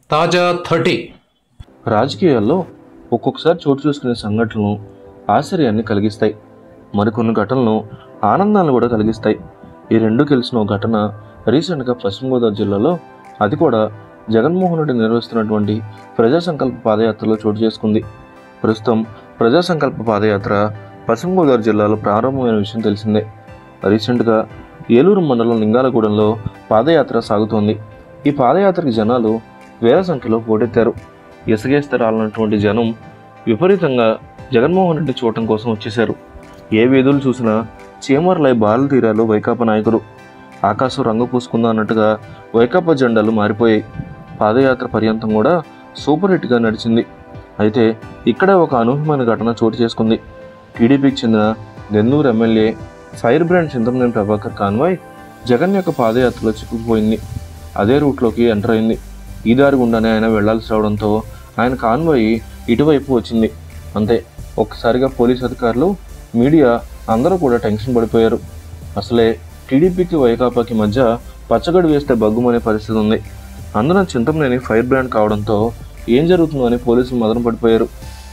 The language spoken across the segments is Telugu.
తాజా థర్టీ రాజకీయాల్లో ఒక్కొక్కసారి చోటు చూసుకునే సంఘటనలు ఆశ్చర్యాన్ని కలిగిస్తాయి మరికొన్ని ఘటనలు ఆనందాన్ని కూడా కలిగిస్తాయి ఈ రెండు కలిసిన ఒక ఘటన రీసెంట్గా పశ్చిమ గోదావరి జిల్లాలో అది కూడా జగన్మోహన్ రెడ్డి నిర్వహిస్తున్నటువంటి ప్రజా సంకల్ప పాదయాత్రలో చోటు చేసుకుంది ప్రస్తుతం ప్రజా సంకల్ప పాదయాత్ర పశ్చిమ గోదావరి జిల్లాలో ప్రారంభమైన విషయం తెలిసిందే రీసెంట్గా ఏలూరు మండలం లింగాలగూడెంలో పాదయాత్ర సాగుతోంది ఈ పాదయాత్రకి జనాలు వేల సంఖ్యలో పోటెత్తారు ఇసుగేస్తరాలన్నటువంటి జనం విపరీతంగా జగన్మోహన్ రెడ్డి చూడటం కోసం వచ్చేశారు ఏ వీధులు చూసినా చీమర్లై బాల తీరాలు వైకాపా నాయకులు ఆకాశం రంగు పూసుకుందా అన్నట్టుగా వైకాపా జెండాలు మారిపోయాయి పాదయాత్ర పర్యంతం కూడా సూపర్ హిట్గా నడిచింది అయితే ఇక్కడ ఒక అనూహ్యమైన ఘటన చోటు చేసుకుంది టీడీపీకి చెందిన Nellore MLA fire brand Chintamaneni Prabhakar convoy Jagan యొక్క పాదయాత్రలో చిక్కుకుపోయింది అదే రూట్లోకి ఎంటర్ అయింది ఈ దారి గుండానే ఆయన వెళ్లాల్సి రావడంతో ఆయన కాన్వాయ్ ఇటువైపు వచ్చింది అంతే ఒక్కసారిగా పోలీస్ అధికారులు మీడియా అందరూ కూడా టెన్షన్ పడిపోయారు అసలే టీడీపీకి వైకాపాకి మధ్య పచ్చగడి వేస్తే బగ్గుమనే పరిస్థితి ఉంది అందున చింతమనేని ఫైర్ బ్రాండ్ కావడంతో ఏం జరుగుతుందో అని పోలీసులు మదన పడిపోయారు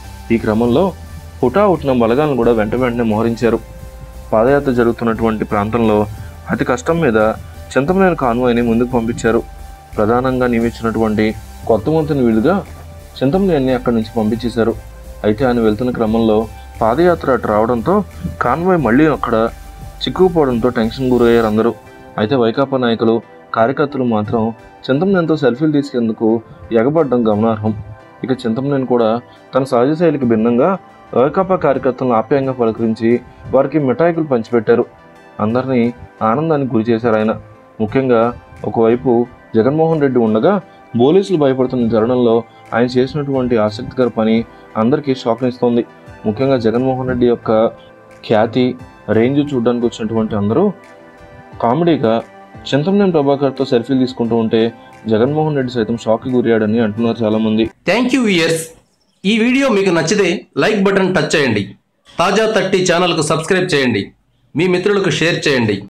ఈ క్రమంలో హుటా హుట్టిన బలగాలను కూడా వెంట వెంటనే మోహరించారు పాదయాత్ర జరుగుతున్నటువంటి ప్రాంతంలో అతి కష్టం మీద చింతమనేని కాన్వాయ్ని ముందుకు పంపించారు ప్రధానంగా నియమించినటువంటి కొత్త మంత్రిని వీలుగా చింతమనేని అక్కడి నుంచి పంపించేశారు అయితే ఆయన వెళ్తున్న క్రమంలో పాదయాత్ర అటు రావడంతో కాన్వాయ్ మళ్ళీ అక్కడ చిక్కుకుపోవడంతో టెన్షన్ గురయ్యారు అందరూ అయితే వైకాపా నాయకులు కార్యకర్తలు మాత్రం చింతమనేనితో సెల్ఫీలు తీసుకేందుకు ఎగబడడం గమనార్హం ఇక చింతమనేని కూడా తన సహజ శైలికి భిన్నంగా వైకాపా కార్యకర్తలను ఆప్యాయంగా పలకరించి వారికి మిఠాయికులు పంచిపెట్టారు అందరినీ ఆనందానికి గురి చేశారు ఆయన ముఖ్యంగా ఒకవైపు జగన్మోహన్ రెడ్డి ఉండగా పోలీసులు భయపడుతున్న తరుణంలో ఆయన చేసినటువంటి ఆసక్తికర పని అందరికీ షాక్నిస్తోంది ముఖ్యంగా జగన్మోహన్ రెడ్డి యొక్క ఖ్యాతి రేంజ్ చూడడానికి వచ్చినటువంటి అందరూ కామెడీగా చింతమనేని ప్రభాకర్తో సెల్ఫీలు తీసుకుంటూ ఉంటే జగన్మోహన్ రెడ్డి సైతం షాక్కి గురయ్యాడని అంటున్నారు చాలామంది థ్యాంక్ యూ ఇయర్స్ ఈ వీడియో మీకు నచ్చితే లైక్ బటన్ టచ్ చేయండి తాజా థర్టీ ఛానల్కు సబ్స్క్రైబ్ చేయండి మీ మిత్రులకు షేర్ చేయండి